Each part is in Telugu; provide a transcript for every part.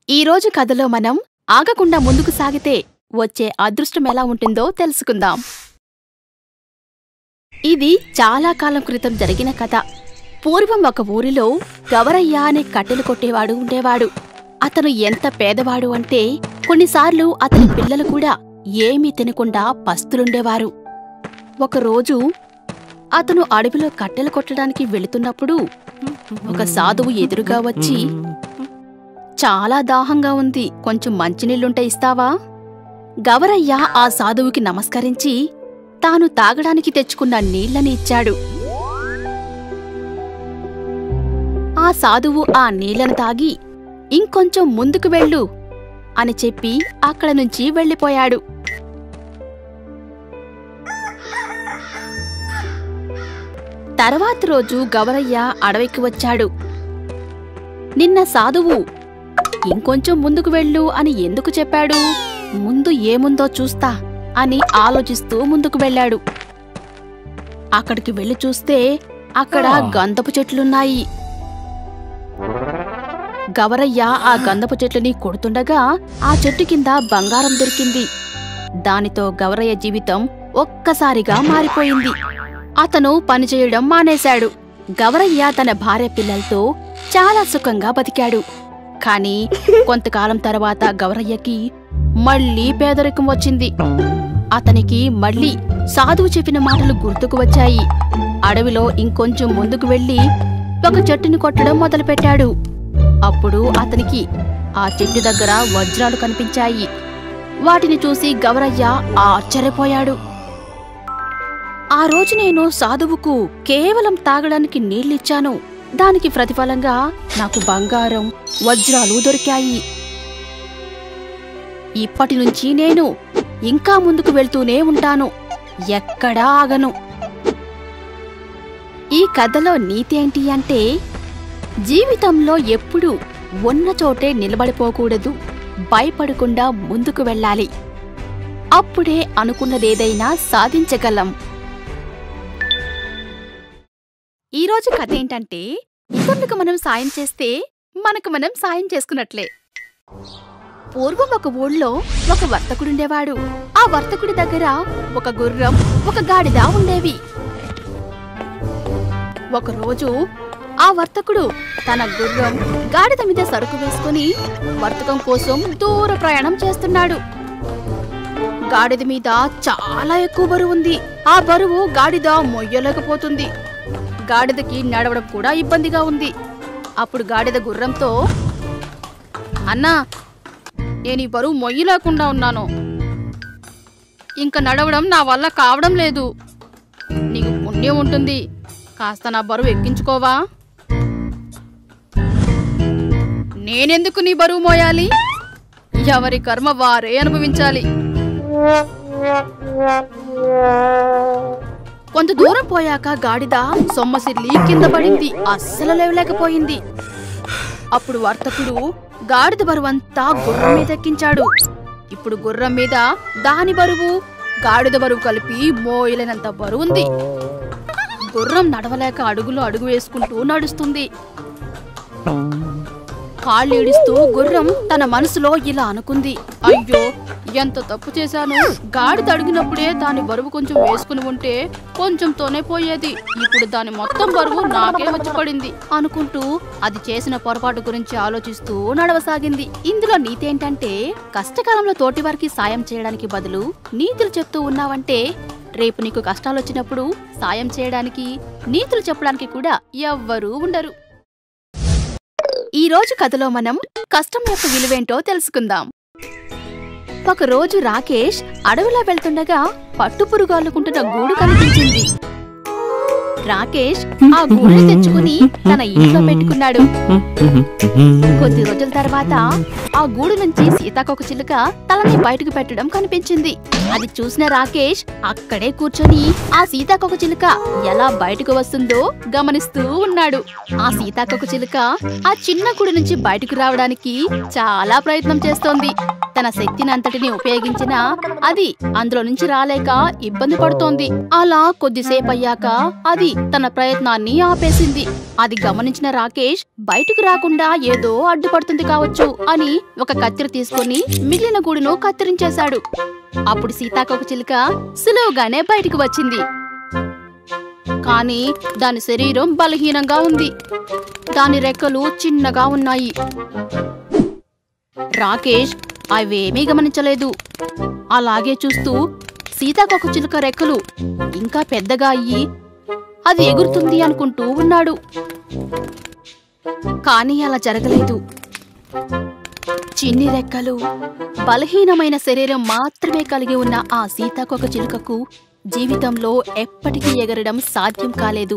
ఈ రోజు కథలో మనం ఆగకుండా ముందుకు సాగితే వచ్చే అదృష్టం ఎలా ఉంటుందో తెలుసుకుందాం ఇది చాలా కాలం క్రితం జరిగిన కథ పూర్వం ఒక ఊరిలో గవరయ్య అనే కట్టెలు కొట్టేవాడు ఉండేవాడు అతను ఎంత పేదవాడు అంటే కొన్నిసార్లు అతని పిల్లలు కూడా ఏమీ తినకుండా పస్తులుండేవారు ఒకరోజు అతను అడవిలో కట్టెలు కొట్టడానికి వెళుతున్నప్పుడు ఒక సాధువు ఎదురుగా వచ్చి చాలా దాహంగా ఉంది కొంచెం మంచినీళ్ళుంటే ఇస్తావా గవరయ్య ఆ సాధువుకి నమస్కరించి తాను తాగడానికి తెచ్చుకున్న నీళ్లని ఇచ్చాడు ఆ సాధువు ఆ నీళ్లను తాగి ఇంకొంచెం ముందుకు వెళ్ళు అని చెప్పి అక్కడ నుంచి వెళ్ళిపోయాడు తర్వాత రోజు గవరయ్య అడవికి వచ్చాడు నిన్న సాధువు ఇంకొంచెం ముందుకు వెళ్ళు అని ఎందుకు చెప్పాడు ముందు ఏముందో చూస్తా అని ఆలోచిస్తూ ముందుకు వెళ్ళాడు అక్కడికి వెళ్లి చూస్తే అక్కడ గంధపు చెట్లున్నాయి గవరయ్య ఆ గంధపు చెట్లని కొడుతుండగా ఆ చెట్టు కింద బంగారం దొరికింది దానితో గవరయ్య జీవితం ఒక్కసారిగా మారిపోయింది అతను పనిచేయడం మానేశాడు గవరయ్య తన భార్య పిల్లలతో చాలా సుఖంగా బతికాడు కాని కొంతకాలం తర్వాత గవరయ్యకి మళ్ళీ పేదరికం వచ్చింది అతనికి మళ్ళీ సాధువు చెప్పిన మాటలు గుర్తుకు వచ్చాయి అడవిలో ఇంకొంచెం ముందుకు వెళ్లి ఒక చెట్టుని కొట్టడం మొదలుపెట్టాడు అప్పుడు అతనికి ఆ చెట్టు దగ్గర వజ్రాలు కనిపించాయి వాటిని చూసి గవరయ్య ఆశ్చర్యపోయాడు ఆ రోజు నేను సాధువుకు కేవలం తాగడానికి నీళ్ళిచ్చాను దానికి ప్రతిఫలంగా నాకు బంగారం వజ్రాలు దొరికాయి ఇప్పటి నుంచి నేను ఇంకా ముందుకు వెళ్తూనే ఉంటాను ఎక్కడా ఆగను ఈ కథలో నీతి ఏంటి అంటే జీవితంలో ఎప్పుడూ ఉన్న చోటే నిలబడిపోకూడదు భయపడకుండా ముందుకు వెళ్ళాలి అప్పుడే అనుకున్నదేదైనా సాధించగలం ఈరోజు కథ ఏంటంటే ఇతరులకు మనం సాయం చేస్తే మనకు మనం సాయం చేసుకున్నట్లే పూర్వం ఒక ఊళ్ళో ఒక వర్తకుడుండేవాడు ఆ వర్తకుడి దగ్గర ఒక గుర్రం ఒక గాడిద ఉండేవి ఒకరోజు ఆ వర్తకుడు తన గుర్రం గాడిద మీద సరుకు వేసుకుని వర్తకం కోసం దూర ప్రయాణం చేస్తున్నాడు గాడిద మీద చాలా ఎక్కువ బరువు ఉంది ఆ బరువు గాడిద మొయ్యలేకపోతుంది గాడిదకి నడవడం కూడా ఇబ్బందిగా ఉంది అప్పుడు గాడిద గుర్రంతో అన్నా నేను ఈ బరువు మొయ్యి లేకుండా ఉన్నాను ఇంకా నడవడం నా వల్ల కావడం లేదు నీకు పుణ్యం ఉంటుంది కాస్త నా బరువు ఎక్కించుకోవా నేనెందుకు నీ బరువు మోయాలి ఎవరి కర్మ వారే అనుభవించాలి కొంత దూరం పోయాక గాడిద సొమ్మసిల్లి కింద పడింది అస్సలు లేవలేకపోయింది అప్పుడు వర్తకుడు గాడిద బరువంతా గుర్రం మీద ఎక్కించాడు ఇప్పుడు గుర్రం మీద దాని బరువు గాడిద బరువు కలిపి మోయలేనంత బరువుంది గుర్రం నడవలేక అడుగులో అడుగు వేసుకుంటూ నడుస్తుంది కాళ్ళు ఈడుస్తూ గుర్రం తన మనసులో ఇలా అనుకుంది అయ్యో ఎంత తప్పు చేశాను గాడిద అడిగినప్పుడే దాని బరువు కొంచెం వేసుకుని ఉంటే కొంచెంతోనే పోయేది ఇప్పుడు దాని మొత్తం బరువు నాకే వచ్చి పడింది అనుకుంటూ అది చేసిన పొరపాటు గురించి ఆలోచిస్తూ నడవసాగింది ఇందులో నీతి ఏంటంటే కష్టకాలంలో తోటివారికి సాయం చేయడానికి బదులు నీతులు చెప్తూ ఉన్నావంటే రేపు నీకు కష్టాలు వచ్చినప్పుడు సాయం చేయడానికి నీతులు చెప్పడానికి కూడా ఎవ్వరూ ఉండరు ఈ రోజు కథలో మనం కష్టం యొక్క విలువేంటో తెలుసుకుందాం ఒకరోజు రాకేష్ అడవిలో వెళ్తుండగా పట్టుపురుగు అల్లుకుంటున్న గూడు కనిపించింది రాకేష్ ఆ గూడుని తెచ్చుకుని తన ఇంట్లో పెట్టుకున్నాడు కొద్ది రోజుల తర్వాత ఆ గూడు నుంచి సీతాకొక చిలుక తలని బయటకు పెట్టడం కనిపించింది అది చూసిన రాకేష్ అక్కడే కూర్చొని ఆ సీతాకొక చిలుక ఎలా బయటకు వస్తుందో గమనిస్తూ ఉన్నాడు ఆ సీతాకొక చిలుక ఆ చిన్న గుడి నుంచి బయటకు రావడానికి చాలా ప్రయత్నం చేస్తోంది తన శక్తినంతటిని ఉపయోగించినా అది అందులో నుంచి రాలేక ఇబ్బంది పడుతోంది అలా కొద్దిసేపు అయ్యాక అది తన ప్రయత్నాన్ని ఆపేసింది అది గమనించిన రాకేష్ బయటకు రాకుండా ఏదో అడ్డుపడుతుంది కావచ్చు అని ఒక కత్తిరి తీసుకొని మిగిలిన గూడును కత్తిరించేశాడు అప్పుడు సీతాకోక చిలుక సులువుగానే బయటికి వచ్చింది కానీ దాని శరీరం బలహీనంగా ఉంది దాని రెక్కలు చిన్నగా ఉన్నాయి రాకేష్ అవేమీ గమనించలేదు అలాగే చూస్తూ సీతాకోక చిలుక రెక్కలు ఇంకా పెద్దగా అయ్యి అది ఎగురుతుంది అనుకుంటూ ఉన్నాడు కానీ అలా జరగలేదు చిన్ని రెక్కలు బలహీనమైన శరీరం మాత్రమే కలిగి ఉన్న ఆ సీతాకోక చిలుకకు జీవితంలో ఎప్పటికీ ఎగరడం సాధ్యం కాలేదు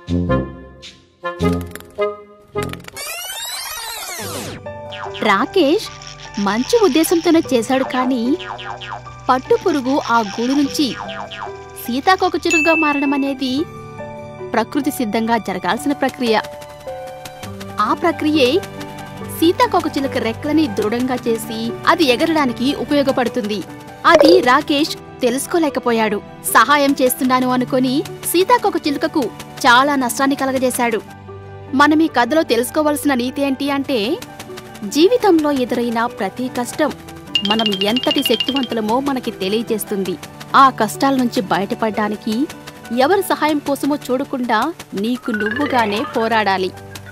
రాకేష్ మంచి ఉద్దేశంతోనే చేశాడు కానీ పట్టు పురుగు ఆ గూడు నుంచి సీతాకోక చిలుకగా మారడం అనేది ప్రకృతి సిద్ధంగా జరగాల్సిన ప్రక్రియ ఆ ప్రక్రియే సీతాకోక చిలుక రెక్కలని దృఢంగా చేసి అది ఎగరడానికి ఉపయోగపడుతుంది అది రాకేష్ తెలుసుకోలేకపోయాడు సహాయం చేస్తున్నాను అనుకొని సీతాకోక చిలుకకు చాలా నష్టాన్ని కలగజేశాడు మనం ఈ కథలో తెలుసుకోవాల్సిన నీతి ఏంటి అంటే జీవితంలో ఎదురైన ప్రతి కష్టం మనం ఎంతటి శక్తివంతులమో మనకి తెలియజేస్తుంది ఆ కష్టాల నుంచి బయటపడడానికి ఎవరి సహాయం కోసమో చూడకుండా నీకు నువ్వుగానే పోరాడాలి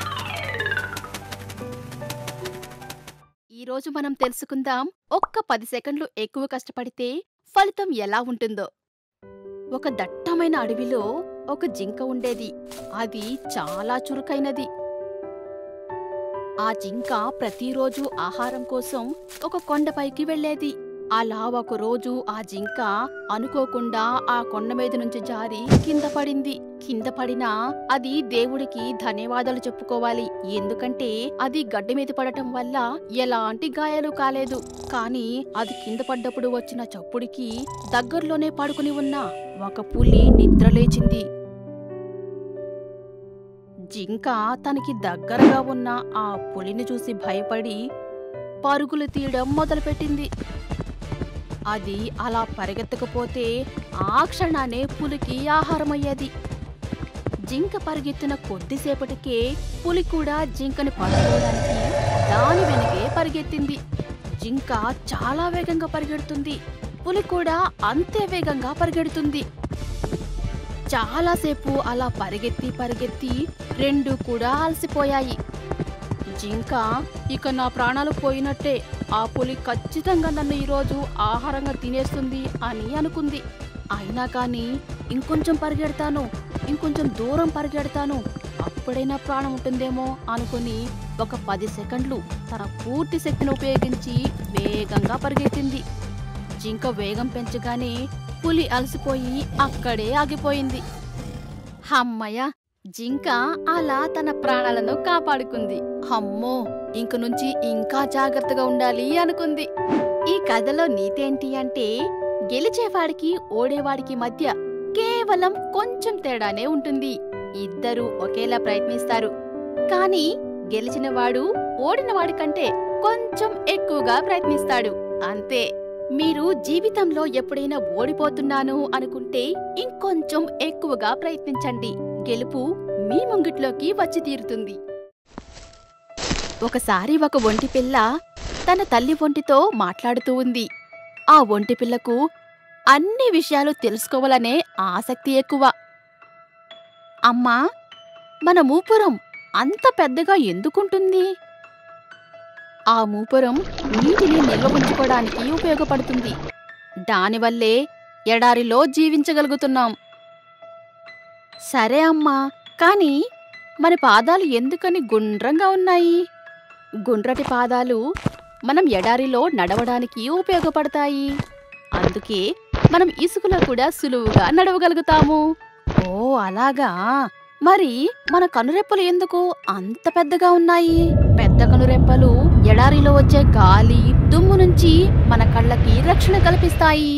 ఈరోజు మనం తెలుసుకుందాం ఒక్క పది సెకండ్లు ఎక్కువ కష్టపడితే ఫలితం ఎలా ఉంటుందో ఒక దట్టమైన అడవిలో ఒక జింక ఉండేది అది చాలా చురుకైనది ఆ జింక ప్రతిరోజు ఆహారం కోసం ఒక కొండపైకి వెళ్ళేది అలా ఒక రోజు ఆ జింక అనుకోకుండా ఆ కొండ మీద నుంచి జారి కింద పడింది కింద పడినా అది దేవుడికి ధన్యవాదాలు చెప్పుకోవాలి ఎందుకంటే అది గడ్డ మీద పడటం వల్ల ఎలాంటి గాయాలు కాలేదు కానీ అది కింద పడ్డప్పుడు వచ్చిన చప్పుడికి దగ్గరలోనే పడుకుని ఉన్న ఒక పులి నిద్రలేచింది జింక తనకి దగ్గరగా ఉన్న ఆ పులిని చూసి భయపడి పరుగులు తీయడం మొదలుపెట్టింది అది అలా పరిగెత్తకపోతే ఆ క్షణానే పులికి ఆహారమయ్యేది జింక పరిగెత్తిన కొద్దిసేపటికే పులి కూడా జింకని పట్టుకోవడానికి దాని వెనకే పరిగెత్తింది జింక చాలా వేగంగా పరిగెడుతుంది పులి కూడా అంతే వేగంగా పరిగెడుతుంది చాలాసేపు అలా పరిగెత్తి పరిగెత్తి రెండు కూడా అలసిపోయాయి జింక ఇక నా ప్రాణాలు పోయినట్టే ఆ పులి ఖచ్చితంగా నన్ను ఈరోజు ఆహారంగా తినేస్తుంది అని అనుకుంది అయినా కానీ ఇంకొంచెం పరిగెడతాను ఇంకొంచెం దూరం పరిగెడతాను అప్పుడైనా ప్రాణం ఉంటుందేమో అనుకుని ఒక పది సెకండ్లు తన పూర్తి శక్తిని ఉపయోగించి వేగంగా పరిగెత్తింది జింక వేగం పెంచగానే పులి అలసిపోయి అక్కడే ఆగిపోయింది హమ్మయ్య జింక అలా తన ప్రాణాలను కాపాడుకుంది అమ్మో ఇంక నుంచి ఇంకా జాగ్రత్తగా ఉండాలి అనుకుంది ఈ కథలో నీతేంటి అంటే గెలిచేవాడికి ఓడేవాడికి మధ్య కేవలం కొంచెం తేడానే ఉంటుంది ఇద్దరూ ఒకేలా ప్రయత్నిస్తారు కానీ గెలిచినవాడు ఓడినవాడి కంటే కొంచెం ఎక్కువగా ప్రయత్నిస్తాడు అంతే మీరు జీవితంలో ఎప్పుడైనా ఓడిపోతున్నాను అనుకుంటే ఇంకొంచెం ఎక్కువగా ప్రయత్నించండి గెలుపు మీ ముంగిట్లోకి వచ్చి తీరుతుంది ఒకసారి ఒక ఒంటి పిల్ల తన తల్లి ఒంటితో మాట్లాడుతూ ఉంది ఆ ఒంటి పిల్లకు అన్ని విషయాలు తెలుసుకోవాలనే ఆసక్తి ఎక్కువ అమ్మా మన మూపురం అంత పెద్దగా ఎందుకుంటుంది ఆ మూపురం నీటిని నిల్వ ఉంచుకోవడానికి ఉపయోగపడుతుంది దానివల్లే ఎడారిలో జీవించగలుగుతున్నాం సరే అమ్మా కానీ మన పాదాలు ఎందుకని గుండ్రంగా ఉన్నాయి గుండ్రటి పాదాలు మనం ఎడారిలో నడవడానికి ఉపయోగపడతాయి అందుకే మనం ఇసుకలో కూడా సులువుగా నడవగలుగుతాము ఓ అలాగా మరి మన కనురెప్పలు ఎందుకు అంత పెద్దగా ఉన్నాయి పెద్ద కనురెప్పలు ఎడారిలో వచ్చే గాలి దుమ్ము నుంచి మన కళ్ళకి రక్షణ కల్పిస్తాయి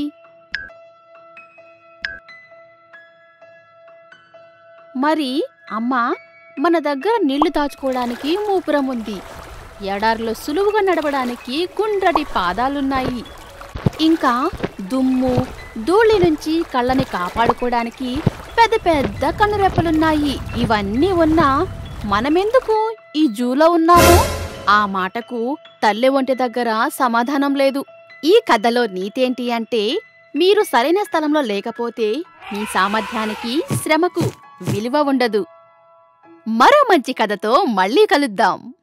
మరి అమ్మా మన దగ్గర నీళ్లు దాచుకోవడానికి మూపురం ఉంది ఎడారిలో సులువుగా నడవడానికి గుండ్రటి పాదాలున్నాయి ఇంకా దుమ్ము ధూళి నుంచి కళ్ళని కాపాడుకోవడానికి పెద్ద పెద్ద కనురెప్పలున్నాయి ఇవన్నీ ఉన్నా మనమెందుకు ఈ జూలో ఉన్నాము ఆ మాటకు తల్లి ఒంటి దగ్గర సమాధానం లేదు ఈ కథలో నీతేంటి అంటే మీరు సరైన స్థలంలో లేకపోతే మీ సామర్థ్యానికి శ్రమకు విలువ ఉండదు మరో మంచి కథతో మళ్ళీ కలుద్దాం